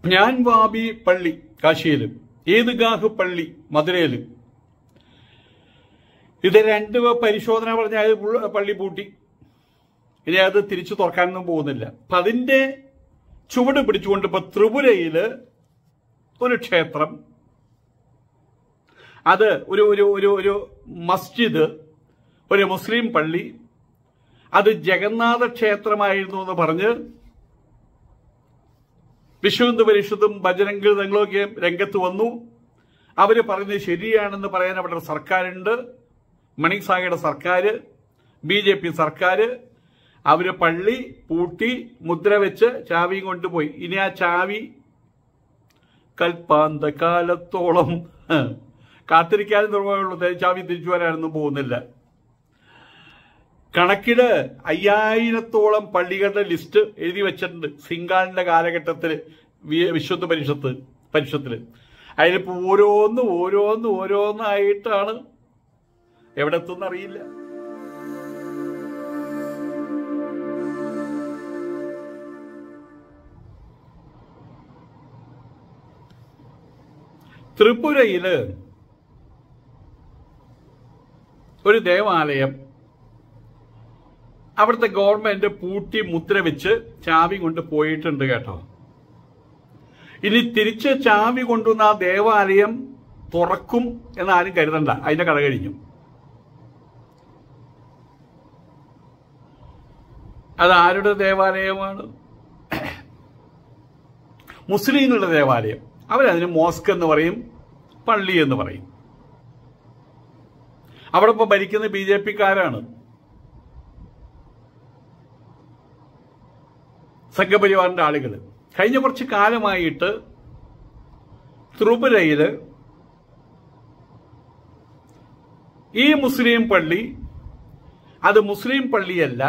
ഞാൻ വാബി പള്ളി കാശിയിലും ഈദ്ഗാഹ് പള്ളി മധുരയിലും ഇത് രണ്ട് പരിശോധന പറഞ്ഞ അത് പുള്ള- പള്ളി പൂട്ടി ഇനി അത് തിരിച്ചു തുറക്കാനൊന്നും പോകുന്നില്ല അപ്പൊ അതിന്റെ ചുവട് പിടിച്ചുകൊണ്ട് ഇപ്പൊ ത്രിപുരയില് ഒരു ക്ഷേത്രം അത് ഒരു ഒരു ഒരു ഒരു മസ്ജിദ് ഒരു മുസ്ലിം പള്ളി അത് ജഗന്നാഥ ക്ഷേത്രമായിരുന്നു എന്ന് പറഞ്ഞ് വിശ്വഹിന്ദു പരിഷത്തും ബജരംഗ് തങ്ങളൊക്കെ രംഗത്ത് വന്നു അവര് പറയുന്നത് ശരിയാണെന്ന് പറയാൻ അവിടെ സർക്കാരുണ്ട് മണിക് സാഗയുടെ സർക്കാർ ബി ജെ പി സർക്കാർ അവര് പള്ളി പൂട്ടി മുദ്ര വെച്ച് ചാവിയും കൊണ്ടുപോയി ഇനി ആ ചാവി കൽപ്പാന്ത കാലത്തോളം കാത്തിരിക്കാനും നിർവഹമുള്ളൂ ചാവി തിരിച്ചു വരാനൊന്നും പോകുന്നില്ല കണക്കില് അയ്യായിരത്തോളം പള്ളികളുടെ ലിസ്റ്റ് എഴുതി വെച്ചിട്ടുണ്ട് സിംഗാളിന്റെ കാലഘട്ടത്തിൽ വിശുദ്ധ പരിഷത്ത് പരിഷത്തില് അതിലിപ്പോ ഓരോന്ന് ഓരോന്ന് ഓരോന്നായിട്ടാണ് എവിടെ എത്തുന്ന അറിയില്ല ത്രിപുരയില് ഒരു ദേവാലയം അവിടുത്തെ ഗവൺമെന്റ് പൂട്ടി മുദ്ര വെച്ച് ചാവി കൊണ്ട് പോയിട്ടുണ്ട് കേട്ടോ ഇനി തിരിച്ച് ചാവി കൊണ്ടുവന്ന ആ ദേവാലയം തുറക്കും എന്നാരും കരുതണ്ട അതിന്റെ കഥ കഴിഞ്ഞു അത് ആരുടെ ദേവാലയമാണ് മുസ്ലിങ്ങളുടെ ദേവാലയം അവരതിന് മോസ്ക് എന്ന് പറയും പള്ളി എന്ന് പറയും അവിടെ ഇപ്പൊ ഭരിക്കുന്ന ബി ജെ പിക്കാരാണ് സംഘപരിവാറിന്റെ ആളുകൾ കഴിഞ്ഞ കുറച്ച് കാലമായിട്ട് ത്രിപുരയില് ഈ മുസ്ലിം പള്ളി അത് മുസ്ലിം പള്ളിയല്ല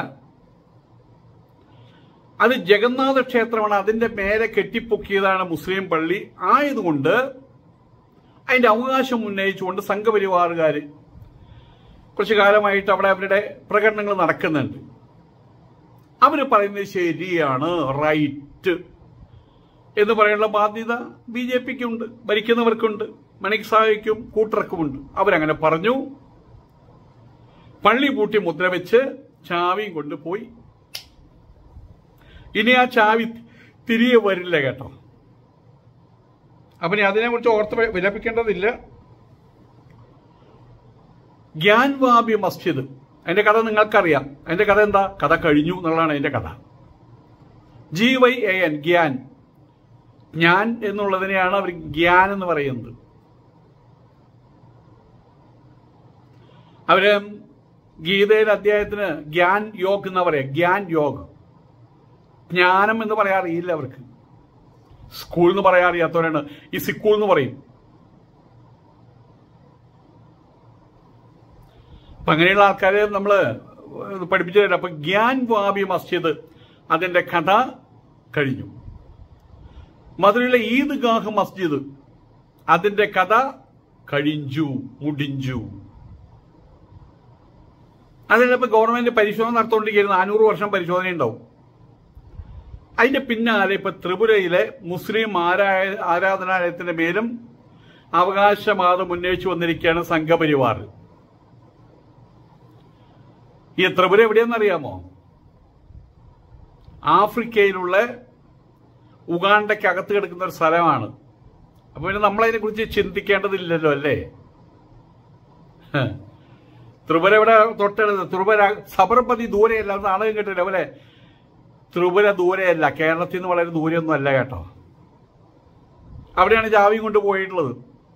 അത് ജഗന്നാഥ ക്ഷേത്രമാണ് അതിന്റെ മേലെ കെട്ടിപ്പൊക്കിയതാണ് മുസ്ലിം പള്ളി ആയതുകൊണ്ട് അതിന്റെ അവകാശം ഉന്നയിച്ചുകൊണ്ട് സംഘപരിവാറുകാർ കുറച്ചു കാലമായിട്ട് അവിടെ അവരുടെ പ്രകടനങ്ങൾ നടക്കുന്നുണ്ട് അവർ പറയുന്നത് ശരിയാണ് റൈറ്റ് എന്ന് പറയാനുള്ള ബാധ്യത ബി ജെ പിക്കുണ്ട് ഭരിക്കുന്നവർക്കുണ്ട് മണിക് സാഹിക്കും കൂട്ടർക്കുമുണ്ട് അവരങ്ങനെ പറഞ്ഞു പള്ളി പൂട്ടി മുദ്ര വെച്ച് ചാവിയും കൊണ്ടുപോയി ഇനി ആ ചാവി തിരികെ വരില്ല കേട്ടോ അപ്പൊ ഇനി അതിനെക്കുറിച്ച് ഓർത്ത് വിലപിക്കേണ്ടതില്ല ഗ്യാൻവാബി മസ്ജിദ് അതിന്റെ കഥ നിങ്ങൾക്കറിയാം അതിന്റെ കഥ എന്താ കഥ കഴിഞ്ഞു എന്നുള്ളതാണ് അതിന്റെ കഥ G Y A N Gyan ഞാൻ എന്നുള്ളതിനെയാണ് അവർ ഗ്യാൻ എന്ന് പറയുന്നത് അവര് ഗീതയിലെ അധ്യായത്തിന് ഗ്യാൻ യോഗ് എന്ന് പറയാം ഗ്യാൻ യോഗ് ജ്ഞാനം എന്ന് പറയാറിയില്ല അവർക്ക് സ്കൂൾ എന്ന് പറയാറിയാത്തവരാണ് ഈ സിക്കൂൾ എന്ന് പറയും അപ്പൊ അങ്ങനെയുള്ള ആൾക്കാരെ നമ്മൾ പഠിപ്പിച്ചു തരാം അപ്പൊ ഗ്യാൻ വാബി മസ്ജിദ് അതിന്റെ കഥ കഴിഞ്ഞു മധുരയിലെ ഈദ്ഗാഹ് മസ്ജിദ് അതിന്റെ കഥ കഴിഞ്ഞു മുടിഞ്ചു അതിനിപ്പോ ഗവൺമെന്റ് പരിശോധന നടത്തുകൊണ്ടിരിക്കുന്ന നാനൂറ് വർഷം പരിശോധന ഉണ്ടാവും അതിന്റെ പിന്നാലെ ഇപ്പൊ ത്രിപുരയിലെ മുസ്ലിം ആരായ ആരാധനാലയത്തിന്റെ മേലും അവകാശവാദം ഉന്നയിച്ചു വന്നിരിക്കുകയാണ് സംഘപരിവാർ ഈ ത്രിപുര എവിടെയെന്നറിയാമോ ആഫ്രിക്കയിലുള്ള ഉഗാണ്ടയ്ക്ക് അകത്ത് കിടക്കുന്ന ഒരു സ്ഥലമാണ് അപ്പൊ പിന്നെ നമ്മളതിനെ കുറിച്ച് ചിന്തിക്കേണ്ടതില്ലല്ലോ അല്ലേ ഹ്. ത്രിപുര ഇവിടെ തൊട്ടടുത്ത് ത്രിപുര സബർമതി ദൂരെയല്ല നാടകം കേട്ടില്ല പോലെ ത്രിപുര ദൂരെയല്ല കേരളത്തിൽ നിന്ന് വളരെ ദൂരെയൊന്നും അല്ല കേട്ടോ അവിടെയാണ് ജാവി കൊണ്ട് പോയിട്ടുള്ളത്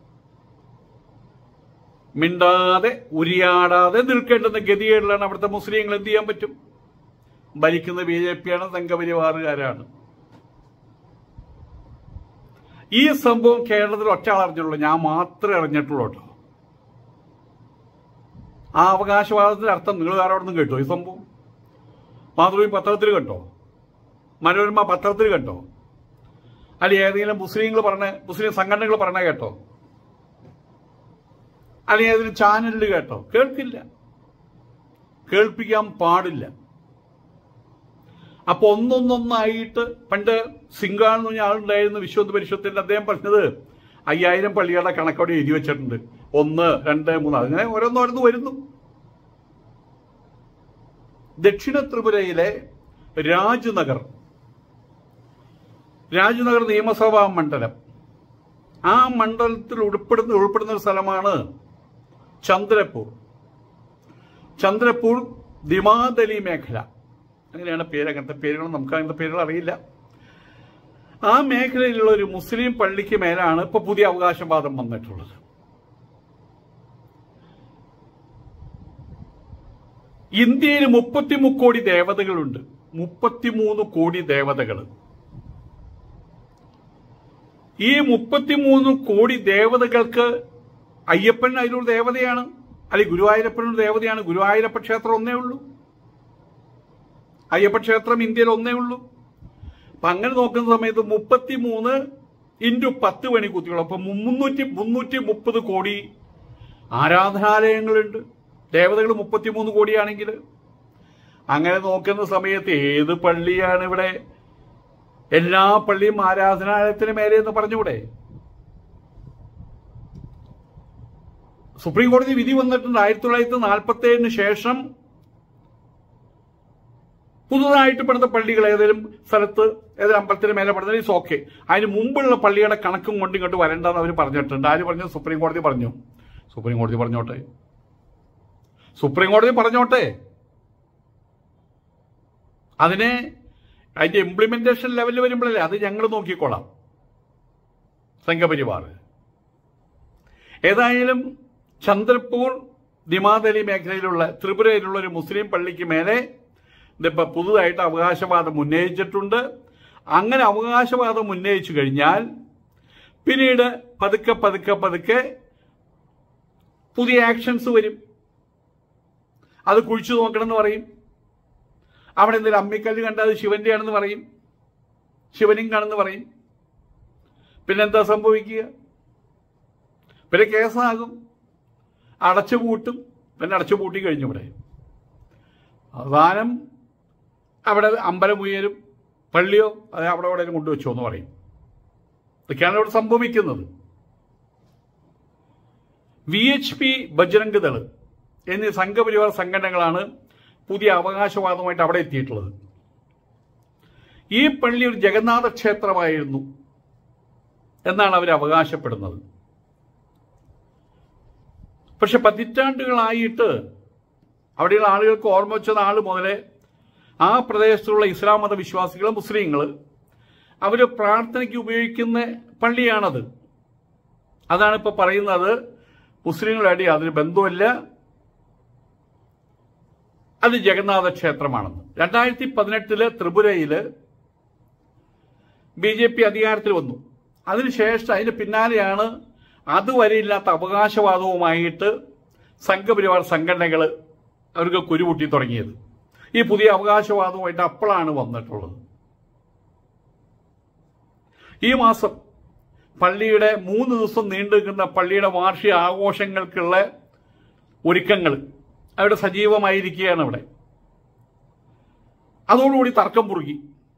മിണ്ടാതെ ഉരിയാടാതെ നിൽക്കേണ്ടുന്ന ഗതികേടിലാണ് അവിടുത്തെ മുസ്ലിങ്ങൾ എന്ത് ചെയ്യാൻ പറ്റും ഭരിക്കുന്ന ബി ജെ പിയാണ് സംഘപരിവാറുകാരാണ് ഈ സംഭവം കേരളത്തിൽ ഒറ്റ ആൾ അറിഞ്ഞുള്ളൂ ഞാൻ മാത്രമേ അറിഞ്ഞിട്ടുള്ളൂ കേട്ടോ ആ അവകാശവാദത്തിന്റെ അർത്ഥം നിങ്ങൾ വേറെ അവിടെ നിന്ന് കേട്ടോ ഈ സംഭവം മാതൃഭൂമി പത്രത്തിൽ കണ്ടോ മനോരമ പത്രത്തിൽ കണ്ടോ അല്ലെ ഏതെങ്കിലും മുസ്ലിങ്ങൾ പറഞ്ഞ മുസ്ലിം സംഘടനകൾ പറഞ്ഞ കേട്ടോ അല്ലെങ്കിൽ ഏതെങ്കിലും ചാനലിൽ കേട്ടോ കേൾക്കില്ല കേൾപ്പിക്കാൻ പാടില്ല അപ്പൊ ഒന്നൊന്നൊന്നായിട്ട് പണ്ട് സിംഗാൾ എന്ന് പറഞ്ഞ ആളുണ്ടായിരുന്നു വിശ്വന്ത് പരിഷത്തിന്റെ അദ്ദേഹം പറഞ്ഞത് അയ്യായിരം പള്ളികളുടെ കണക്കവിടെ എഴുതി വെച്ചിട്ടുണ്ട് ഒന്ന് രണ്ട് മൂന്ന് അങ്ങനെ ഓരോന്നോരോന്ന് വരുന്നു ദക്ഷിണ ത്രിപുരയിലെ രാജ്നഗർ രാജ്നഗർ നിയമസഭാ മണ്ഡലം ആ മണ്ഡലത്തിൽ ഉൾപ്പെടുന്ന ഉൾപ്പെടുന്ന ഒരു സ്ഥലമാണ് ചന്ദ്രപൂർ ചന്ദ്രപൂർ ദിമാദലി മേഖല അങ്ങനെയാണ് പേര് അങ്ങനത്തെ പേരുകൾ നമുക്ക് അങ്ങനത്തെ പേരുകൾ അറിയില്ല ആ മേഖലയിലുള്ള ഒരു മുസ്ലിം പള്ളിക്ക് മേലാണ് ഇപ്പൊ പുതിയ അവകാശവാദം വന്നിട്ടുള്ളത് ഇന്ത്യയിൽ മുപ്പത്തിമൂന്ന് കോടി ദേവതകളുണ്ട് മുപ്പത്തിമൂന്ന് കോടി ദേവതകൾ ഈ മുപ്പത്തിമൂന്ന് കോടി ദേവതകൾക്ക് അയ്യപ്പൻ അതിലൊരു ദേവതയാണ് അല്ലെങ്കിൽ ഗുരുവായൂരപ്പനൊരു ദേവതയാണ് ഗുരുവായൂരപ്പ ക്ഷേത്രം ഒന്നേ ഉള്ളൂ അയ്യപ്പ ക്ഷേത്രം ഇന്ത്യയിൽ ഒന്നേ ഉള്ളൂ അപ്പൊ അങ്ങനെ നോക്കുന്ന സമയത്ത് മുപ്പത്തിമൂന്ന് ഇൻറ്റു പത്ത് മണി കുത്തികളും അപ്പൊ മുന്നൂറ്റി മുന്നൂറ്റി മുപ്പത് കോടി ആരാധനാലയങ്ങളുണ്ട് ദേവതകൾ മുപ്പത്തിമൂന്ന് കോടിയാണെങ്കിൽ അങ്ങനെ നോക്കുന്ന സമയത്ത് ഏത് പള്ളിയാണ് ഇവിടെ എല്ലാ പള്ളിയും ആരാധനാലയത്തിന് മേലെ എന്ന് പറഞ്ഞുകൂടെ സുപ്രീം കോടതി വിധി വന്നിട്ടുണ്ട് ആയിരത്തി തൊള്ളായിരത്തി നാൽപ്പത്തി ഏഴിന് ശേഷം പുതുതായിട്ട് പണിത പള്ളികൾ ഏതെങ്കിലും സ്ഥലത്ത് ഏതെങ്കിലും അമ്പലത്തിന് മേലെ പണിതാൽ ഇസ് ഓക്കെ അതിന് മുമ്പുള്ള പള്ളിയുടെ കണക്കും കൊണ്ട് ഇങ്ങോട്ട് വരണ്ടെന്ന് അവർ പറഞ്ഞിട്ടുണ്ട് ആര് പറഞ്ഞു സുപ്രീം കോടതി പറഞ്ഞു സുപ്രീം കോടതി പറഞ്ഞോട്ടെ സുപ്രീം കോടതി പറഞ്ഞോട്ടെ അതിനെ അതിന്റെ ഇംപ്ലിമെന്റേഷൻ ലെവലിൽ വരുമ്പോഴല്ലേ അത് ഞങ്ങൾ നോക്കിക്കോളാം സംഘപരിവാർ ഏതായാലും ചന്ദ്രപൂർ ദിമാദലി മേഖലയിലുള്ള ത്രിപുരയിലുള്ള ഒരു മുസ്ലിം പള്ളിക്ക് മേലെ ഇതിപ്പോ പുതുതായിട്ട് അവകാശവാദം ഉന്നയിച്ചിട്ടുണ്ട് അങ്ങനെ അവകാശവാദം ഉന്നയിച്ചു കഴിഞ്ഞാൽ പിന്നീട് പതുക്കെ പതുക്കെ പതുക്കെ പുതിയ ആക്ഷൻസ് വരും അത് കുഴിച്ചു നോക്കണമെന്ന് പറയും അവിടെ എന്തെങ്കിലും അമ്മിക്കല്ല് കണ്ടാൽ അത് ശിവന്റെ ആണെന്ന് പറയും ശിവലിംഗാണെന്ന് പറയും പിന്നെന്താ സംഭവിക്കുക പിന്നെ കേസാകും അടച്ചു പൂട്ടും പിന്നെ അടച്ചു പൂട്ടി കഴിഞ്ഞു ഇവിടെ അവസാനം അവിടെ അമ്പലം ഉയരും പള്ളിയോ അത് അവിടെ അവിടെ കൊണ്ടുവച്ചോ എന്ന് പറയും ഇതൊക്കെയാണ് ഇവിടെ സംഭവിക്കുന്നത് V H P Bajrang Dal എന്നീ സംഘപരിവാർ സംഘടനകളാണ് പുതിയ അവകാശവാദമായിട്ട് അവിടെ എത്തിയിട്ടുള്ളത് ഈ പള്ളി ഒരു ജഗന്നാഥ ക്ഷേത്രമായിരുന്നു എന്നാണ് അവർ അവകാശപ്പെടുന്നത് പക്ഷെ പതിറ്റാണ്ടുകളായിട്ട് അവിടെയുള്ള ആളുകൾക്ക് ഓർമ്മ വെച്ച നാൾ മുതലേ ആ പ്രദേശത്തുള്ള ഇസ്ലാം മത വിശ്വാസികൾ മുസ്ലിങ്ങൾ അവർ പ്രാർത്ഥനയ്ക്ക് ഉപയോഗിക്കുന്ന പള്ളിയാണത് അതാണ് ഇപ്പോൾ പറയുന്നത് മുസ്ലിങ്ങളായിട്ട് യാതൊരു ബന്ധവുമില്ല അത് ജഗന്നാഥ ക്ഷേത്രമാണെന്ന് രണ്ടായിരത്തി പതിനെട്ടില് ത്രിപുരയില് ബി ജെ പി അധികാരത്തിൽ വന്നു അതിനുശേഷം അതിന് പിന്നാലെയാണ് അതുവരെ ഇല്ലാത്ത അവകാശവാദവുമായിട്ട് സംഘപരിവാർ സംഘടനകൾ അവർക്ക് കുരുപൊട്ടി തുടങ്ങിയത് ഈ പുതിയ അവകാശവാദവുമായിട്ട് അപ്പോഴാണ് വന്നിട്ടുള്ളത് ഈ മാസം പള്ളിയുടെ മൂന്ന് ദിവസം നീണ്ടു നിൽക്കുന്ന പള്ളിയുടെ വാർഷിക ആഘോഷങ്ങൾക്കുള്ള ഒരുക്കങ്ങൾ അവിടെ സജീവമായിരിക്കുകയാണ് അവിടെ അതോടുകൂടി തർക്കം മുറുകി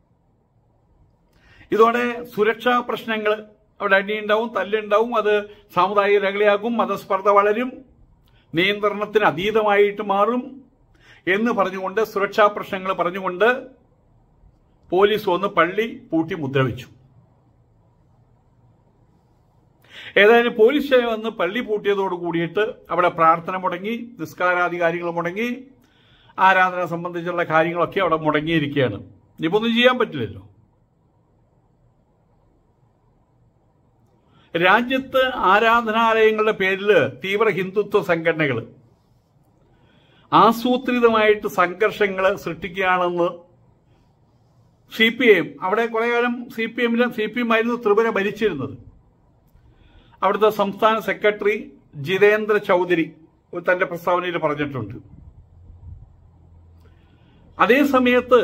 ഇതോടെ സുരക്ഷാ പ്രശ്നങ്ങൾ അവിടെ അടിയുണ്ടാവും തല്ലുണ്ടാവും അത് സാമുദായിക രകളയാകും മതസ്പർദ്ധ വളരും നിയന്ത്രണത്തിന് അതീതമായിട്ട് മാറും എന്ന് പറഞ്ഞുകൊണ്ട് സുരക്ഷാ പ്രശ്നങ്ങൾ പറഞ്ഞുകൊണ്ട് പോലീസ് വന്ന് പള്ളി പൂട്ടി മുദ്രവെച്ചു ഏതായാലും പോലീസ് സ്റ്റേഷൻ വന്ന് പള്ളി പൂട്ടിയതോട് കൂടിയിട്ട് അവിടെ പ്രാർത്ഥന മുടങ്ങി നിസ്കാരാധികാരികൾ മുടങ്ങി ആരാധന സംബന്ധിച്ചുള്ള കാര്യങ്ങളൊക്കെ അവിടെ മുടങ്ങിയിരിക്കുകയാണ് ഇനിയിപ്പോ ഒന്നും ചെയ്യാൻ പറ്റില്ലല്ലോ രാജ്യത്ത് ആരാധനാലയങ്ങളുടെ പേരിൽ തീവ്ര ഹിന്ദുത്വ സംഘടനകൾ ആസൂത്രിതമായിട്ട് സംഘർഷങ്ങൾ സൃഷ്ടിക്കുകയാണെന്ന് സി പി എം അവിടെ കുറെ കാലം സി പി എമ്മിലും സി പി എം ആയിരുന്നു ത്രിപുര ഭരിച്ചിരുന്നത് അവിടുത്തെ സംസ്ഥാന സെക്രട്ടറി ജിതേന്ദ്ര ചൗധരി തന്റെ പ്രസ്താവനയിൽ പറഞ്ഞിട്ടുണ്ട് അതേ സമയത്ത്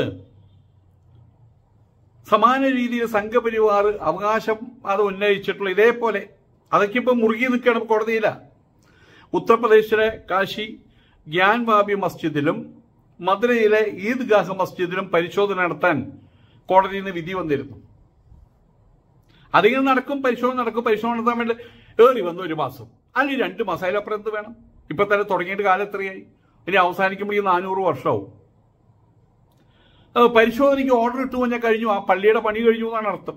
സമാന രീതിയിൽ സംഘപരിവാർ അവകാശം അത് ഉന്നയിച്ചിട്ടുള്ള ഇതേപോലെ അതൊക്കെ ഇപ്പൊ മുറുകി നിൽക്കണം കോടതിയില ഉത്തർപ്രദേശിലെ കാശി ഗ്യാൻവാബി മസ്ജിദിലും മധുരയിലെ ഈദ്ഗാഹ് മസ്ജിദിലും പരിശോധന നടത്താൻ കോടതിയിൽ നിന്ന് വിധി വന്നിരുന്നു അതിങ്ങനെ നടക്കും പരിശോധന നടക്കും പരിശോധന നടത്താൻ വേണ്ടി ഏറി വന്നു ഒരു മാസം അല്ലെങ്കിൽ രണ്ട് മാസം അതിലപ്പുറം എന്ത് വേണം ഇപ്പൊ തന്നെ തുടങ്ങിയിട്ട് കാലം എത്രയായി ഇനി അവസാനിക്കുമ്പോൾ ഈ നാനൂറ് വർഷമാവും അത് പരിശോധനയ്ക്ക് ഓർഡർ ഇട്ടു കഴിഞ്ഞാൽ കഴിഞ്ഞു ആ പള്ളിയുടെ പണി കഴിഞ്ഞു എന്നാണ് അർത്ഥം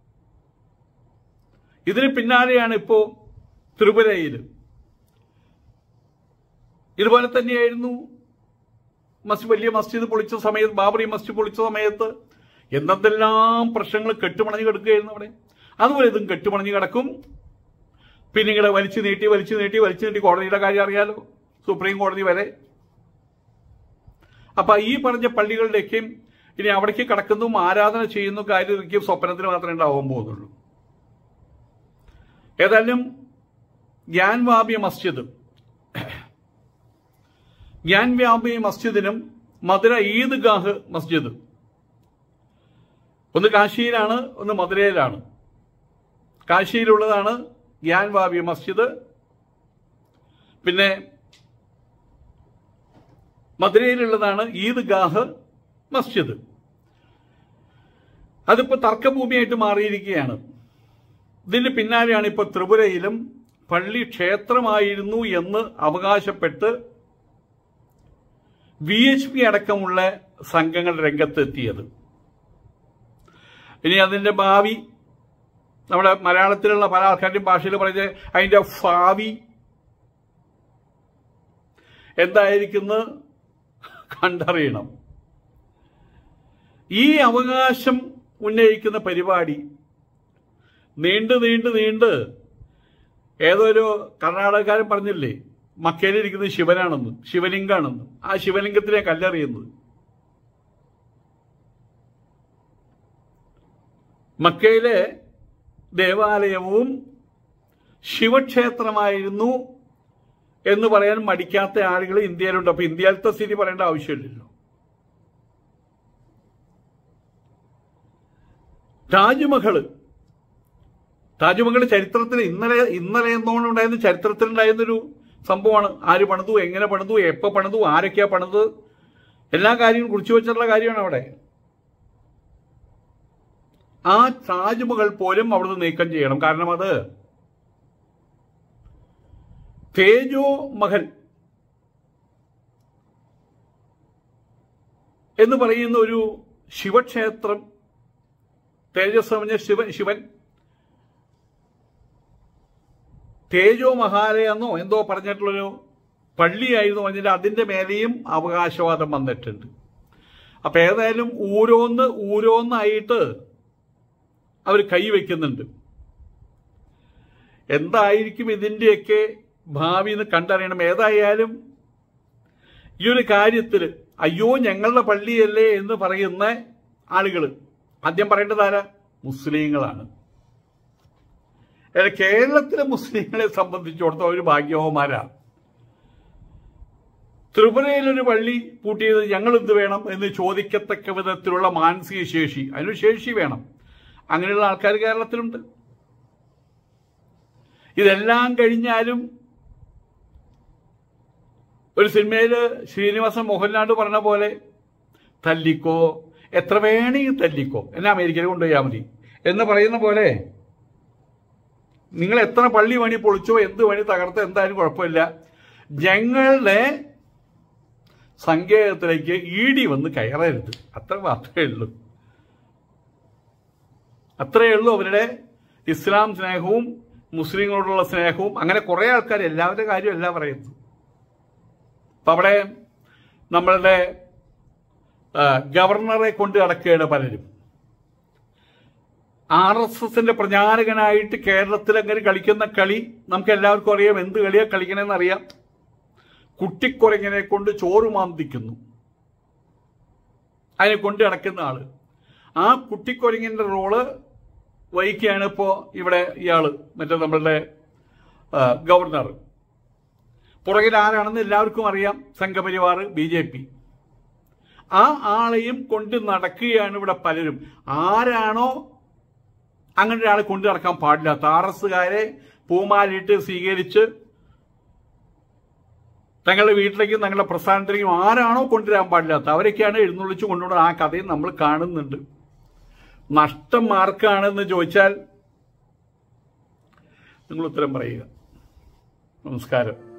ഇതിന് പിന്നാലെയാണ് ഇപ്പോ ത്രിപുരയിൽ ഇതുപോലെ തന്നെയായിരുന്നു മസ്ജിദ് വലിയ മസ്ജിദ് പൊളിച്ച സമയത്ത് ബാബറി മസ്ജിദ് പൊളിച്ച സമയത്ത് എന്തെല്ലാം പ്രശ്നങ്ങൾ കെട്ടുമണഞ്ഞ് കിടക്കുകയായിരുന്നു അവിടെ അതുപോലെ ഇതും കെട്ടുമണഞ്ഞ് കിടക്കും പിന്നെ ഇങ്ങനെ വലിച്ചു നീട്ടി വലിച്ചു നീട്ടി വലിച്ചു നീട്ടി കോടതിയുടെ കാര്യം അറിയാലോ സുപ്രീം കോടതി വരെ അപ്പൊ ഈ പറഞ്ഞ പള്ളികളിലേക്കും ഇനി അവിടേക്ക് കടക്കുന്നതും ആരാധന ചെയ്യുന്ന കാര്യത്തിലേക്ക് സ്വപ്നത്തിന് മാത്രമേ ഉണ്ടാവാൻ പോകുന്നുള്ളൂ ഏതായാലും ഗ്യാൻവാബിയ മസ്ജിദ് ഗ്യാൻവാബിയ മസ്ജിദിനും മധുര ഈദ്ഗാഹ് മസ്ജിദ് ഒന്ന് കാശിയിലാണ് ഒന്ന് മധുരയിലാണ് കാശിയിലുള്ളതാണ് ഗ്യാൻവാബിയ മസ്ജിദ് പിന്നെ മധുരയിലുള്ളതാണ് ഈദ്ഗാഹ് മസ്ജിദ് അതിപ്പോ തർക്കഭൂമിയായിട്ട് മാറിയിരിക്കുകയാണ് ഇതിന് പിന്നാലെയാണ് ഇപ്പോൾ ത്രിപുരയിലും പള്ളി ക്ഷേത്രമായിരുന്നു എന്ന് അവകാശപ്പെട്ട് വി എച്ച് പി അടക്കമുള്ള സംഘങ്ങൾ രംഗത്തെത്തിയത് ഇനി അതിന്റെ ഭാവി നമ്മുടെ മലയാളത്തിലുള്ള പല ആൾക്കാരുടെയും ഭാഷയിൽ പറഞ്ഞ അതിന്റെ ഭാവി എന്തായിരിക്കുന്നു കണ്ടറിയണം ഈ അവകാശം ഉന്നയിക്കുന്ന പരിപാടി നീണ്ട് നീണ്ട് നീണ്ട് ഏതൊരു കർണാടകക്കാരൻ പറഞ്ഞില്ലേ മക്കയിലിരിക്കുന്നത് ശിവനാണെന്ന് ശിവലിംഗാണെന്ന് ആ ശിവലിംഗത്തിനെ കല്ലെറിയുന്നത് മക്കയിലെ ദേവാലയവും ശിവക്ഷേത്രമായിരുന്നു എന്ന് പറയാൻ മടിക്കാത്ത ആളുകൾ ഇന്ത്യയിലുണ്ട് അപ്പൊ ഇന്ത്യയിലത്തെ സ്ഥിതി പറയേണ്ട ആവശ്യമില്ലല്ലോ താജ്മഹൽ താജ്മഹൽ ചരിത്രത്തിൽ ഇന്നലെ ഇന്നലെ എന്നോണം ഉണ്ടായിരുന്ന ചരിത്രത്തിൽ ഉണ്ടായിരുന്നൊരു സംഭവമാണ് ആര് പണിതു എങ്ങനെ പണിതു എപ്പോ പണിതു ആരൊക്കെയാ പണിത് എല്ലാ കാര്യങ്ങളും കുറിച്ചു വെച്ചിട്ടുള്ള കാര്യമാണ് അവിടെ ആ താജ്മഹൽ പോലും അവിടുന്ന് നീക്കം ചെയ്യണം കാരണം അത് തേജോ മഹൽ എന്ന് പറയുന്ന ഒരു ശിവക്ഷേത്രം തേജസ് പറഞ്ഞ ശിവൻ ശിവൻ തേജോ മഹാലയെന്നോ എന്തോ പറഞ്ഞിട്ടുള്ളൊരു പള്ളിയായിരുന്നു പറഞ്ഞിട്ട് അതിന്റെ മേലെയും അവകാശവാദം വന്നിട്ടുണ്ട് അപ്പൊ ഏതായാലും ഓരോന്ന് ഓരോന്നായിട്ട് അവർ കൈവയ്ക്കുന്നുണ്ട് എന്തായിരിക്കും ഇതിന്റെയൊക്കെ ഭാവി എന്ന് കണ്ടറിയണം ഏതായാലും ഈ ഒരു കാര്യത്തിൽ അയ്യോ ഞങ്ങളുടെ പള്ളിയല്ലേ എന്ന് പറയുന്ന ആളുകൾ ആദ്യം പറയേണ്ടത് ആരാ മുസ്ലിങ്ങളാണ് കേരളത്തിലെ മുസ്ലിങ്ങളെ സംബന്ധിച്ചിടത്തോളം ഒരു ഭാഗ്യവന്മാരാ ത്രിപുരയിലൊരു പള്ളി പൂട്ടിയത് ഞങ്ങൾ എന്ത് വേണം എന്ന് ചോദിക്കത്തക്ക വിധത്തിലുള്ള മാനസിക ശേഷി അതിനൊരു ശേഷി വേണം അങ്ങനെയുള്ള ആൾക്കാർ കേരളത്തിലുണ്ട് ഇതെല്ലാം കഴിഞ്ഞാലും ഒരു സിനിമയിൽ ശ്രീനിവാസൻ മോഹൻലാൽ പറഞ്ഞ പോലെ തല്ലിക്കോ എത്ര വേണമെങ്കിൽ തല്ലിക്കോ എന്നെ അമേരിക്കയിൽ കൊണ്ടുപോയാൽ മതി എന്ന് പറയുന്ന പോലെ നിങ്ങൾ എത്ര പള്ളി പണി പൊളിച്ചോ എന്ത് പണി തകർത്തോ എന്തായാലും കുഴപ്പമില്ല ഞങ്ങളുടെ സങ്കേതത്തിലേക്ക് ഇടി വന്ന് കയറരുത് അത്ര മാത്രമേ ഉള്ളൂ അത്രയേ ഉള്ളൂ അവരുടെ ഇസ്ലാം സ്നേഹവും മുസ്ലിങ്ങളോടുള്ള സ്നേഹവും അങ്ങനെ കുറെ ആൾക്കാർ എല്ലാവരുടെ കാര്യമല്ല പറയുന്നത് അപ്പൊ അവിടെ നമ്മളുടെ ആ, ഗവർണറെ കൊണ്ട് നടക്കുകയാണ് പലരും ആർ എസ് എസിന്റെ പ്രചാരകനായിട്ട് കേരളത്തിൽ അങ്ങനെ കളിക്കുന്ന കളി നമുക്ക് എല്ലാവർക്കും അറിയാം എന്ത് കളിയാ കളിക്കണമെന്ന് അറിയാം കുട്ടിക്കുരങ്ങനെ കൊണ്ട് ചോറ് മാന്തിക്കുന്നു അതിനെ കൊണ്ട് നടക്കുന്ന ആള് ആ കുട്ടിക്കുരങ്ങിന്റെ റോള് വഹിക്കുകയാണ് ഇപ്പോ ഇവിടെ ഇയാള് മറ്റേ നമ്മളുടെ ആ, ഗവർണർ പുറകിൽ ആരാണെന്ന് എല്ലാവർക്കും അറിയാം സംഘപരിവാർ ബി ജെ പി ആ ആളെയും കൊണ്ട് നടക്കുകയാണ് ഇവിടെ പലരും ആരാണോ അങ്ങനെ ഒരാളെ കൊണ്ടു നടക്കാൻ പാടില്ലാത്ത ആർ എസുകാരെ പൂമാലിട്ട് സ്വീകരിച്ച് തങ്ങളുടെ വീട്ടിലേക്കും തങ്ങളുടെ പ്രസ്ഥാനത്തിലേക്കും ആരാണോ കൊണ്ടുവരാൻ പാടില്ലാത്ത അവരൊക്കെയാണ് എഴുന്നള്ളിച്ച് കൊണ്ടുവരുന്നത് ആ കഥയും നമ്മൾ കാണുന്നുണ്ട് നഷ്ടം ആർക്കാണെന്ന് ചോദിച്ചാൽ നിങ്ങൾ ഉത്തരം പറയുക നമസ്കാരം